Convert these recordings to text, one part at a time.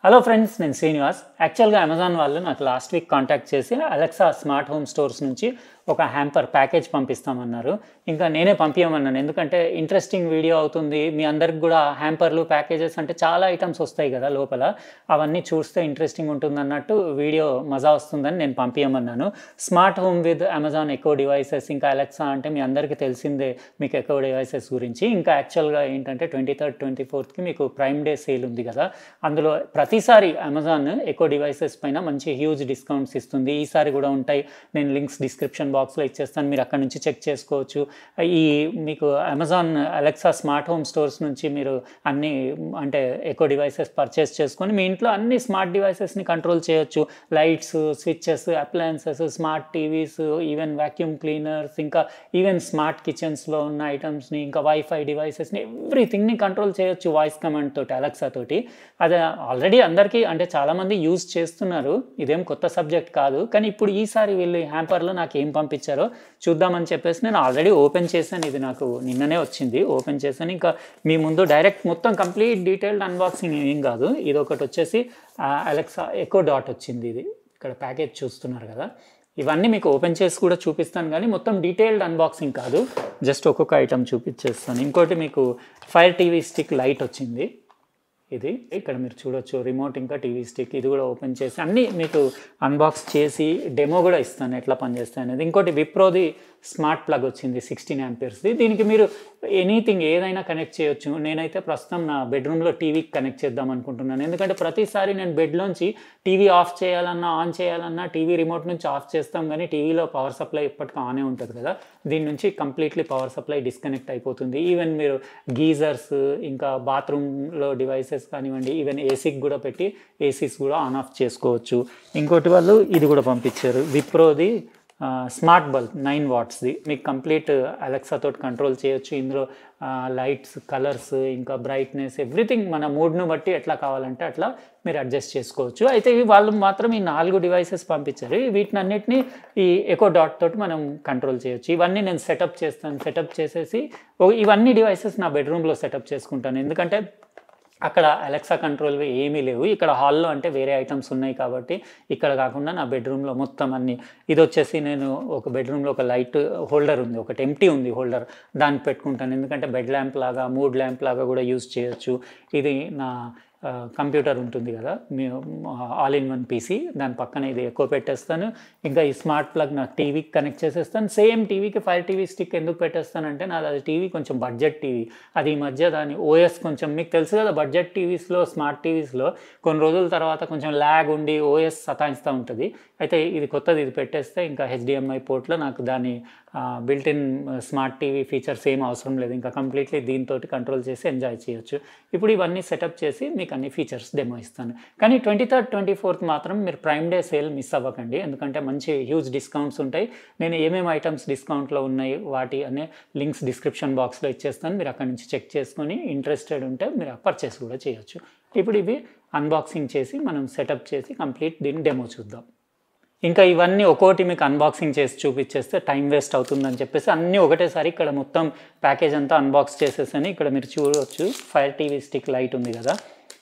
Hello friends నేను శ్రీనివాస్ యాక్చువల్గా Amazon వాళ్ళు నాకు లాస్ట్ వీక్ కాంటాక్ట్ చేసి అలెక్సా స్మార్ట్ హోమ్ స్టోర్స్ నుంచి ఒక హ్యాంపర్ ప్యాకేజ్ పంపిస్తామన్నారు ఇంకా నేనే పంపించమన్నాను ఎందుకంటే ఇంట్రెస్టింగ్ వీడియో అవుతుంది మీ అందరికి కూడా హ్యాంపర్లు ప్యాకేజెస్ అంటే చాలా ఐటమ్స్ వస్తాయి కదా లోపల అవన్నీ చూస్తే ఇంట్రెస్టింగ్ ఉంటుంది అన్నట్టు వీడియో మజా వస్తుందని నేను పంపించమన్నాను smart home with Amazon Echo devices ఇంకా అలెక్సా అంటే మీ అందరికీ తెలిసిందే మీకు ఎకో డివైసెస్ గురించి ఇంకా యాక్చువల్గా ఏంటంటే ట్వంటీ థర్డ్ ట్వంటీ ఫోర్త్కి మీకు ప్రైమ్ డే సేల్ ఉంది కదా అందులో ప్రతిసారి అమెజాన్ ఎకో డివైసెస్ పైన మంచి హ్యూజ్ డిస్కౌంట్స్ ఇస్తుంది ఈసారి కూడా ఉంటాయి నేను లింక్స్ డిస్క్రిప్షన్ బాక్స్లో ఇచ్చేస్తాను మీరు అక్కడ నుంచి చెక్ చేసుకోవచ్చు ఈ మీకు Amazon Alexa smart home stores నుంచి మీరు అన్ని అంటే ఎకో డివైసెస్ పర్చేస్ చేసుకొని మీ ఇంట్లో అన్ని స్మార్ట్ డివైసెస్ని కంట్రోల్ చేయొచ్చు lights switches appliances smart TVs even vacuum cleaners ఇంకా ఈవెన్ స్మార్ట్ కిచెన్స్లో ఉన్న ఐటమ్స్ని ఇంకా వైఫై డివైసెస్ని ఎవ్రీథింగ్ని కంట్రోల్ చేయొచ్చు వాయిస్ కమాండ్ తోటి అలెక్సా తోటి అది ఆల్రెడీ అందరికీ అంటే చాలామంది యూజ్ చేస్తున్నారు ఇదేం కొత్త సబ్జెక్ట్ కాదు కానీ ఇప్పుడు ఈసారి వీళ్ళు హ్యాంపర్లో నాకు ఏం పంపించారో చూద్దామని చెప్పేసి నేను ఆల్రెడీ ఓపెన్ చేశాను ఇది నాకు నిన్ననే వచ్చింది ఓపెన్ చేశాను ఇంకా మీ ముందు డైరెక్ట్ మొత్తం కంప్లీట్ డీటెయిల్డ్ అన్బాక్సింగ్ ఏం కాదు ఇది ఒకటి వచ్చేసి అలెక్సా ఎకో డాట్ వచ్చింది ఇది ఇక్కడ ప్యాకేజ్ చూస్తున్నారు కదా ఇవన్నీ మీకు ఓపెన్ చేసి కూడా చూపిస్తాను కానీ మొత్తం డీటెయిల్డ్ అన్బాక్సింగ్ కాదు జస్ట్ ఒక్కొక్క ఐటమ్ చూపించేస్తాను ఇంకోటి మీకు ఫైర్ టీవీ స్టిక్ లైట్ వచ్చింది ఇది ఇక్కడ మీరు చూడొచ్చు రిమోట్ ఇంకా టీవీ స్టిక్ ఇది కూడా ఓపెన్ చేసి అన్నీ మీకు అన్బాక్స్ చేసి డెమో కూడా ఇస్తాను ఎట్లా పనిచేస్తాయి అనేది ఇంకోటి విప్రోది స్మార్ట్ ప్లగ్ వచ్చింది సిక్స్టీన్ యాంపియర్స్ది దీనికి మీరు ఎనీథింగ్ ఏదైనా కనెక్ట్ చేయొచ్చు నేనైతే ప్రస్తుతం నా బెడ్రూమ్లో టీవీకి కనెక్ట్ చేద్దాం అనుకుంటున్నాను ఎందుకంటే ప్రతిసారి నేను బెడ్లోంచి టీవీ ఆఫ్ చేయాలన్నా ఆన్ చేయాలన్నా టీవీ రిమోట్ నుంచి ఆఫ్ చేస్తాం కానీ టీవీలో పవర్ సప్లై ఎప్పటికీ ఆనే ఉంటుంది కదా దీని నుంచి కంప్లీట్లీ పవర్ సప్లై డిస్కనెక్ట్ అయిపోతుంది ఈవెన్ మీరు గీజర్స్ ఇంకా బాత్రూంలో డివైసెస్ కానివ్వండి ఈవెన్ ఏసీకి కూడా పెట్టి ఏసీస్ కూడా ఆన్ ఆఫ్ చేసుకోవచ్చు ఇంకోటి వాళ్ళు ఇది కూడా పంపించారు విప్రోది స్మార్ట్ బల్బ్ నైన్ వాట్స్ది మీకు కంప్లీట్ అలెక్సా తోటి కంట్రోల్ చేయొచ్చు ఇందులో లైట్స్ కలర్స్ ఇంకా బ్రైట్నెస్ ఎవ్రీథింగ్ మన మూడ్ను బట్టి ఎట్లా కావాలంటే అట్లా మీరు అడ్జస్ట్ చేసుకోవచ్చు అయితే ఇవి వాళ్ళు మాత్రం ఈ నాలుగు డివైసెస్ పంపించారు వీటిని అన్నిటిని ఈ ఎకో డాట్ తోటి మనం కంట్రోల్ చేయొచ్చు ఇవన్నీ నేను సెటప్ చేస్తాను సెటప్ చేసేసి ఇవన్నీ డివైసెస్ నా బెడ్రూమ్లో సెటప్ చేసుకుంటాను ఎందుకంటే అక్కడ అలెక్సా కంట్రోల్ ఏమీ లేవు ఇక్కడ హాల్లో అంటే వేరే ఐటమ్స్ ఉన్నాయి కాబట్టి ఇక్కడ కాకుండా నా బెడ్రూమ్లో మొత్తం అన్ని ఇది వచ్చేసి నేను ఒక బెడ్రూమ్లో ఒక లైట్ హోల్డర్ ఉంది ఒకటి ఎంటీ ఉంది హోల్డర్ దాన్ని పెట్టుకుంటాను ఎందుకంటే బెడ్ ల్యాంప్ లాగా మూడ్ ల్యాంప్ లాగా కూడా యూజ్ చేయొచ్చు ఇది నా కంప్యూటర్ ఉంటుంది కదా మీ ఆల్ ఇన్ వన్ పీసీ దాని పక్కన ఇది ఎక్కువ పెట్టేస్తాను ఇంకా ఈ స్మార్ట్ ప్లగ్ నా టీవీకి కనెక్ట్ చేసేస్తాను సేమ్ టీవీకి ఫైర్ టీవీ స్టిక్ ఎందుకు పెట్టేస్తానంటే నాది అది టీవీ కొంచెం బడ్జెట్ టీవీ అది ఈ మధ్య దాని ఓఎస్ కొంచెం మీకు తెలుసు కదా బడ్జెట్ టీవీస్లో స్మార్ట్ టీవీస్లో కొన్ని రోజుల తర్వాత కొంచెం ల్యాగ్ ఉండి ఓఎస్ సతాయిస్తూ ఉంటుంది అయితే ఇది కొత్తది ఇది పెట్టేస్తే ఇంకా హెచ్డిఎంఐ పోర్ట్లో నాకు దాని built in smart TV features ఏం అవసరం లేదు ఇంకా కంప్లీట్లీ దీంతో కంట్రోల్ చేసి ఎంజాయ్ చేయొచ్చు ఇప్పుడు ఇవన్నీ సెటప్ చేసి మీకు అన్ని ఫీచర్స్ డెమో ఇస్తాను కానీ ట్వంటీ థర్డ్ ట్వంటీ ఫోర్త్ మాత్రం మీరు ప్రైమ్ డే సేల్ మిస్ అవ్వకండి ఎందుకంటే మంచి హ్యూజ్ డిస్కౌంట్స్ ఉంటాయి నేను ఏమేమి ఐటమ్స్ డిస్కౌంట్లో ఉన్నాయి వాటి అనే లింక్స్ డిస్క్రిప్షన్ బాక్స్లో ఇచ్చేస్తాను మీరు అక్కడ నుంచి చెక్ చేసుకొని ఇంట్రెస్టెడ్ ఉంటే మీరు పర్చేస్ కూడా చేయొచ్చు ఇప్పుడు ఇవి అన్బాక్సింగ్ చేసి మనం సెటప్ చేసి కంప్లీట్ దీన్ని డెమో చూద్దాం ఇంకా ఇవన్నీ ఒక్కోటి మీకు అన్బాక్సింగ్ చేసి చూపించేస్తే టైం వేస్ట్ అవుతుందని చెప్పేసి అన్నీ ఒకటేసారి ఇక్కడ మొత్తం ప్యాకేజ్ అంతా అన్బాక్స్ చేసేసని ఇక్కడ మీరు చూడవచ్చు ఫైర్ టీవీ స్టిక్ లైట్ ఉంది కదా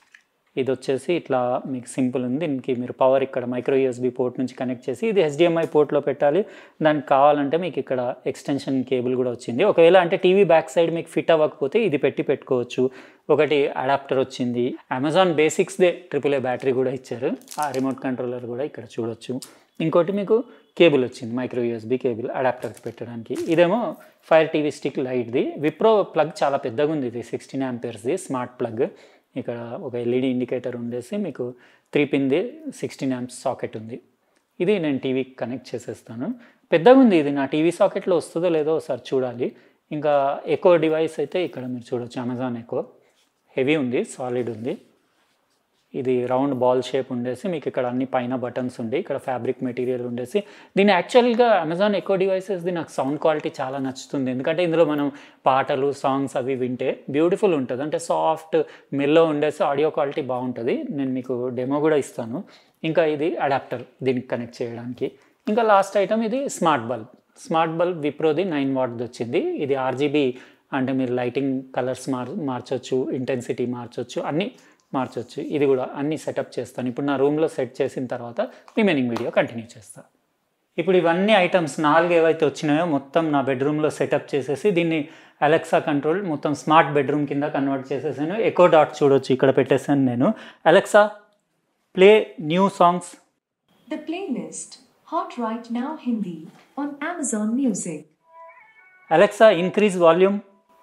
ఇది వచ్చేసి ఇట్లా మీకు సింపుల్ ఉంది దీనికి మీరు పవర్ ఇక్కడ మైక్రో యూఎస్బి పోర్ట్ నుంచి కనెక్ట్ చేసి ఇది హెచ్డిఎంఐ పోర్ట్లో పెట్టాలి దానికి కావాలంటే మీకు ఇక్కడ ఎక్స్టెన్షన్ కేబుల్ కూడా వచ్చింది ఒకవేళ అంటే టీవీ బ్యాక్ సైడ్ మీకు ఫిట్ అవ్వకపోతే ఇది పెట్టి పెట్టుకోవచ్చు ఒకటి అడాప్టర్ వచ్చింది అమెజాన్ బేసిక్స్దే ట్రిపుల్ ఏ బ్యాటరీ కూడా ఇచ్చారు ఆ రిమోట్ కంట్రోలర్ కూడా ఇక్కడ చూడొచ్చు ఇంకోటి మీకు కేబుల్ వచ్చింది మైక్రో యూఎస్బి కేబుల్ అడాప్టర్కి పెట్టడానికి ఇదేమో ఫైర్ టీవీ స్టిక్ లైట్ది విప్రో ప్లగ్ చాలా పెద్దగా ఉంది ఇది సిక్స్టీన్ యాంపియర్స్ది స్మార్ట్ ప్లగ్ ఇక్కడ ఒక ఎల్ఈడి ఇండికేటర్ ఉండేసి మీకు త్రీ పిన్ది సిక్స్టీన్ యాంప్స్ సాకెట్ ఉంది ఇది నేను టీవీకి కనెక్ట్ చేసేస్తాను పెద్దగా ఉంది ఇది నా టీవీ సాకెట్లో వస్తుందో లేదో ఒకసారి చూడాలి ఇంకా ఎకో డివైస్ అయితే ఇక్కడ మీరు చూడొచ్చు అమెజాన్ ఎకో హెవీ ఉంది సాలిడ్ ఉంది ఇది రౌండ్ బాల్ షేప్ ఉండేసి మీకు ఇక్కడ అన్ని పైన బటన్స్ ఉండి ఇక్కడ ఫ్యాబ్రిక్ మెటీరియల్ ఉండేసి దీని యాక్చువల్గా అమెజాన్ ఎకో డివైసెస్ది నాకు సౌండ్ క్వాలిటీ చాలా నచ్చుతుంది ఎందుకంటే ఇందులో మనం పాటలు సాంగ్స్ అవి వింటే బ్యూటిఫుల్ ఉంటుంది అంటే సాఫ్ట్ మెల్లో ఉండేసి ఆడియో క్వాలిటీ బాగుంటుంది నేను మీకు డెమో కూడా ఇస్తాను ఇంకా ఇది అడాప్టర్ దీనికి కనెక్ట్ చేయడానికి ఇంకా లాస్ట్ ఐటమ్ ఇది స్మార్ట్ బల్బ్ స్మార్ట్ బల్బ్ విప్రోది నైన్ వాట్ది వచ్చింది ఇది ఆర్జీబీ అంటే మీరు లైటింగ్ కలర్స్ మార్ మార్చొచ్చు ఇంటెన్సిటీ మార్చొచ్చు అన్నీ మార్చొచ్చు ఇది కూడా అన్ని సెటప్ చేస్తాను ఇప్పుడు నా రూమ్లో సెట్ చేసిన తర్వాత రిమైనింగ్ వీడియో కంటిన్యూ చేస్తాను ఇప్పుడు ఇవన్నీ ఐటమ్స్ నాలుగు ఏవైతే వచ్చినాయో మొత్తం నా బెడ్రూమ్లో సెటప్ చేసేసి దీన్ని అలెక్సా కంట్రోల్ మొత్తం స్మార్ట్ బెడ్రూమ్ కింద కన్వర్ట్ చేసేసాను ఎకో డాట్ చూడొచ్చు ఇక్కడ పెట్టేసాను నేను Alexa play new songs The playlist Hot Right Now Hindi on Amazon Music. Alexa increase volume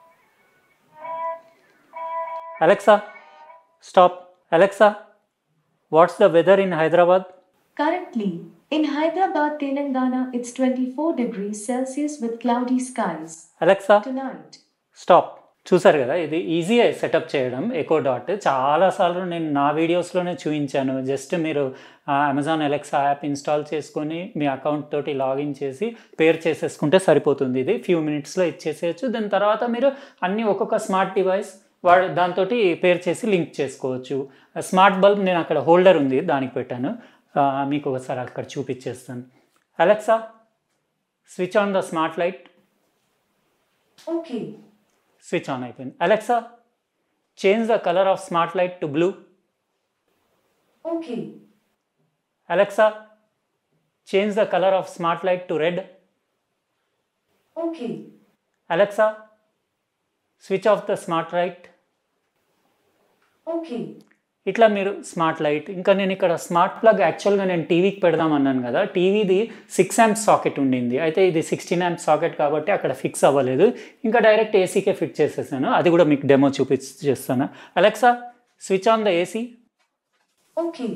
Alexa stop Alexa what's the weather in Hyderabad Currently, in Hyderabad, Telangana, it's 24 degrees Celsius with cloudy skies. Alexa Tonight, stop చూసారు కదా ఇది easy setup చేయడం echo dot చాలాసార్లు నేను నా వీడియోస్లోనే చూపించాను just మీరు Amazon Alexa app install చేసుకొని మీ అకౌంట్ తోటి లాగిన్ చేసి పేర్ చేసేసుకుంటే సరిపోతుంది ఇది ఫ్యూ మినిట్స్లో ఇచ్చేసేయచ్చు దాని తర్వాత మీరు అన్ని ఒక్కొక్క స్మార్ట్ డివైస్ వాడు దాంతో పేర్ చేసి లింక్ చేసుకోవచ్చు స్మార్ట్ బల్బ్ నేను అక్కడ హోల్డర్ ఉంది దానికి పెట్టాను ఆ, మీకు ఒకసారి అక్కడ చూపించేస్తాను Alexa switch on the smart light okay. Switch on అయిపోయింది Alexa change the colour of smart light to blue Okay. Alexa change the colour of smart light to red Okay. Alexa switch off the smart light Okay. ఇట్లా మీరు smart light ఇంకా నేను ఇక్కడ smart plug యాక్చువల్గా నేను టీవీకి పెడదాం అన్నాను కదా టీవీది సిక్స్ యాంప్ సాకెట్ ఉండింది అయితే ఇది సిక్స్టీన్ యాంప్ సాకెట్ కాబట్టి అక్కడ ఫిక్స్ అవ్వలేదు ఇంకా డైరెక్ట్ ఏసీకే ఫిట్ చేసేసాను అది కూడా మీకు డెమో చూపించేస్తాను Alexa switch on the AC Okay.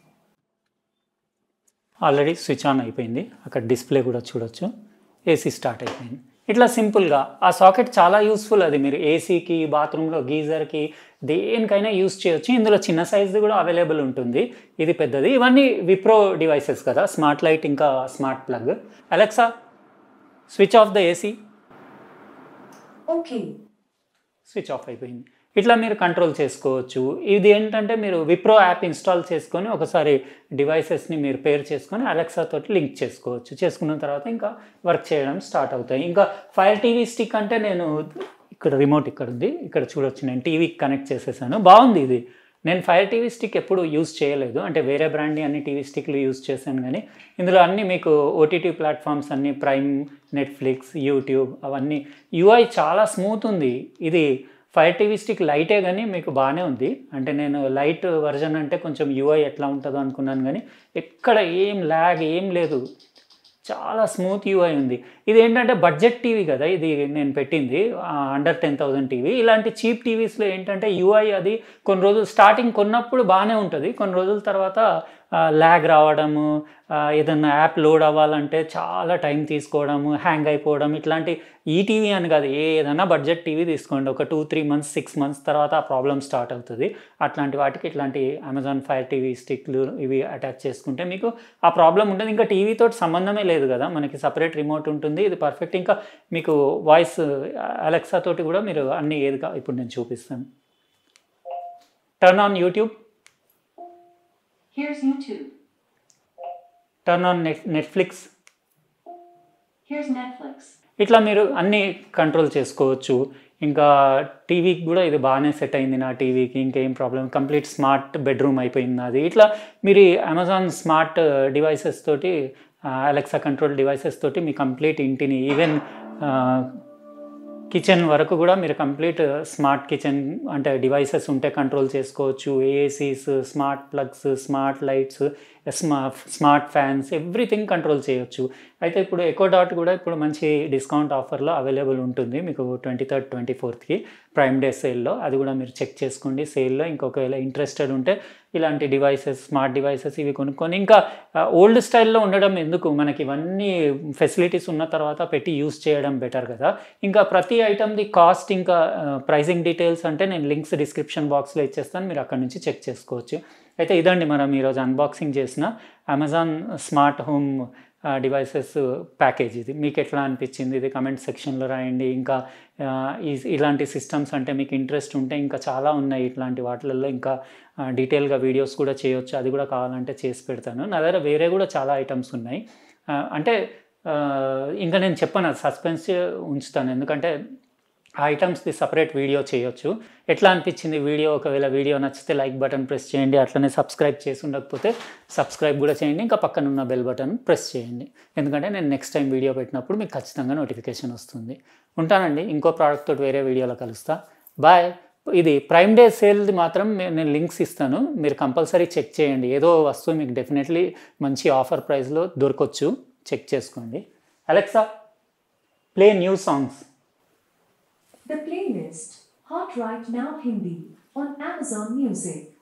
Already switch on అయిపోయింది అక్కడ డిస్ప్లే కూడా చూడొచ్చు ఏసీ స్టార్ట్ అయిపోయింది ఇట్లా సింపుల్గా ఆ సాకెట్ చాలా యూస్ఫుల్ అది మీరు ఏసీకి బాత్రూంలో గీజర్కి దేనికైనా యూస్ చేయొచ్చు ఇందులో చిన్న సైజ్ది కూడా అవైలబుల్ ఉంటుంది ఇది పెద్దది ఇవన్నీ విప్రో డివైసెస్ కదా స్మార్ట్ లైట్ ఇంకా smart plug Alexa switch off the AC Okay. Switch off అయిపోయింది ఇట్లా మీరు కంట్రోల్ చేసుకోవచ్చు ఇది ఏంటంటే మీరు విప్రో యాప్ ఇన్స్టాల్ చేసుకొని ఒకసారి డివైసెస్ని మీరు పేర్ చేసుకొని అలెక్సా తోటి లింక్ చేసుకోవచ్చు చేసుకున్న తర్వాత ఇంకా వర్క్ చేయడం స్టార్ట్ అవుతాయి ఇంకా ఫైర్ టీవీ స్టిక్ అంటే నేను ఇక్కడ రిమోట్ ఇక్కడ ఉంది ఇక్కడ చూడొచ్చు నేను టీవీకి కనెక్ట్ చేసేసాను బాగుంది ఇది నేను ఫైర్ టీవీ స్టిక్ ఎప్పుడు యూజ్ చేయలేదు అంటే వేరే బ్రాండ్ అన్ని టీవీ స్టిక్లు యూజ్ చేశాను కానీ ఇందులో అన్ని మీకు ఓటీటీ ప్లాట్ఫామ్స్ అన్ని ప్రైమ్ నెట్ఫ్లిక్స్ యూట్యూబ్ అవన్నీ యూఐ చాలా స్మూత్ ఉంది ఇది ఫైర్ టీవీ స్టిక్ లైటే కానీ మీకు బాగానే ఉంది అంటే నేను లైట్ వర్జన్ అంటే కొంచెం యూఐ ఎట్లా ఉంటుందో అనుకున్నాను కానీ ఎక్కడ ఏం ల్యాగ్ ఏం లేదు చాలా స్మూత్ యూఐ ఉంది ఇది ఏంటంటే బడ్జెట్ టీవీ కదా ఇది నేను పెట్టింది అండర్ టెన్ థౌజండ్ టీవీ ఇలాంటి చీప్ టీవీస్లో ఏంటంటే యూఐ అది కొన్ని రోజులు స్టార్టింగ్ కొన్నప్పుడు బాగానే ఉంటుంది కొన్ని రోజుల తర్వాత ల్యాగ్ రావడము ఆ, ఏదన్నా యాప్ లోడ్ అవ్వాలంటే చాలా టైం తీసుకోవడము హ్యాంగ్ అయిపోవడం ఇట్లాంటి ఈ టీవీ అని కాదు ఏ ఏదైనా బడ్జెట్ టీవీ తీసుకోండి ఒక two three months six months తర్వాత ఆ ప్రాబ్లం స్టార్ట్ అవుతుంది అట్లాంటి వాటికి ఇట్లాంటి అమెజాన్ ఫైర్ టీవీ స్టిక్లు ఇవి అటాచ్ చేసుకుంటే మీకు ఆ ప్రాబ్లం ఉంటుంది ఇంకా టీవీతో సంబంధమే లేదు కదా మనకి సపరేట్ రిమోట్ ఉంటుంది ఇది పర్ఫెక్ట్ ఇంకా మీకు వాయిస్ అలెక్సా తోటి కూడా మీరు అన్ని ఏది కా ఇప్పుడు నేను చూపిస్తాను turn on YouTube Here's YouTube. Turn on net Netflix Here's Netflix. ఇట్లా మీరు అన్ని కంట్రోల్ చేసుకోవచ్చు ఇంకా టీవీకి కూడా ఇది బాగానే సెట్ అయింది నా టీవీకి ఇంకేం ప్రాబ్లం కంప్లీట్ స్మార్ట్ బెడ్రూమ్ అయిపోయింది అది ఇట్లా మీరు అమెజాన్ స్మార్ట్ డివైసెస్ తోటి అలెక్సా కంట్రోల్ డివైసెస్ తోటి మీ కంప్లీట్ ఇంటిని ఈవెన్ కిచెన్ వరకు కూడా మీరు కంప్లీట్ స్మార్ట్ కిచెన్ అంటే డివైసెస్ ఉంటే కంట్రోల్ చేసుకోవచ్చు ACs smart plugs smart lights స్మా స్మార్ట్ ఫ్యాన్స్ ఎవ్రీథింగ్ కంట్రోల్ చేయొచ్చు అయితే ఇప్పుడు ఎకో డాట్ కూడా ఇప్పుడు మంచి డిస్కౌంట్ ఆఫర్లో అవైలబుల్ ఉంటుంది మీకు ట్వంటీ థర్డ్ ట్వంటీ ఫోర్త్కి ప్రైమ్ డే సేల్లో అది కూడా మీరు చెక్ చేసుకోండి సేల్లో ఇంకొకవేళ ఇంట్రెస్టెడ్ ఉంటే ఇలాంటి డివైసెస్ స్మార్ట్ డివైసెస్ ఇవి కొనుక్కొని ఇంకా ఓల్డ్ స్టైల్లో ఉండడం ఎందుకు మనకి ఇవన్నీ ఫెసిలిటీస్ ఉన్న తర్వాత పెట్టి యూస్ చేయడం బెటర్ కదా ఇంకా ప్రతి ఐటమ్ది కాస్ట్ ఇంకా ప్రైజింగ్ డీటెయిల్స్ అంటే నేను లింక్స్ డిస్క్రిప్షన్ బాక్స్లో ఇచ్చేస్తాను మీరు అక్కడ నుంచి చెక్ చేసుకోవచ్చు అయితే ఇదండి మనం ఈరోజు అన్బాక్సింగ్ చేసిన Amazon smart home devices package ఇది మీకు ఎట్లా అనిపించింది ఇది కమెంట్ సెక్షన్లో రాయండి ఇంకా ఆ, ఈ- ఇలాంటి సిస్టమ్స్ అంటే మీకు ఇంట్రెస్ట్ ఉంటే ఇంకా చాలా ఉన్నాయి ఇట్లాంటి వాటిలలో ఇంకా డీటెయిల్గా వీడియోస్ కూడా చేయొచ్చు అది కూడా కావాలంటే చేసి పెడతాను నా దగ్గర వేరే కూడా చాలా ఐటమ్స్ ఉన్నాయి ఆ, అంటే ఆ, ఇంకా నేను చెప్పను సస్పెన్స్ ఉంచుతాను ఎందుకంటే ఆ ఐటమ్స్ది సపరేట్ వీడియో చేయొచ్చు ఎట్లా అనిపించింది వీడియో ఒకవేళ వీడియో నచ్చితే లైక్ బటన్ ప్రెస్ చేయండి అట్లనే సబ్స్క్రైబ్ చేసి ఉండకపోతే సబ్స్క్రైబ్ కూడా చేయండి ఇంకా పక్కన ఉన్న బెల్ బటన్ ప్రెస్ చేయండి ఎందుకంటే నేను నెక్స్ట్ టైం వీడియో పెట్టినప్పుడు మీకు ఖచ్చితంగా నోటిఫికేషన్ వస్తుంది ఉంటానండి ఇంకో ప్రోడక్ట్ తోటి వేరే వీడియోలో కలుస్తా బాయ్ ఇది ప్రైమ్ డే సేల్ది మాత్రం నే- నేను లింక్స్ ఇస్తాను మీరు కంపల్సరీ చెక్ చేయండి ఏదో వస్తువు మీకు డెఫినెట్లీ మంచి ఆఫర్ ప్రైస్లో దొరకొచ్చు చెక్ చేసుకోండి Alexa play new songs The playlist Hot Right Now Hindi on Amazon Music.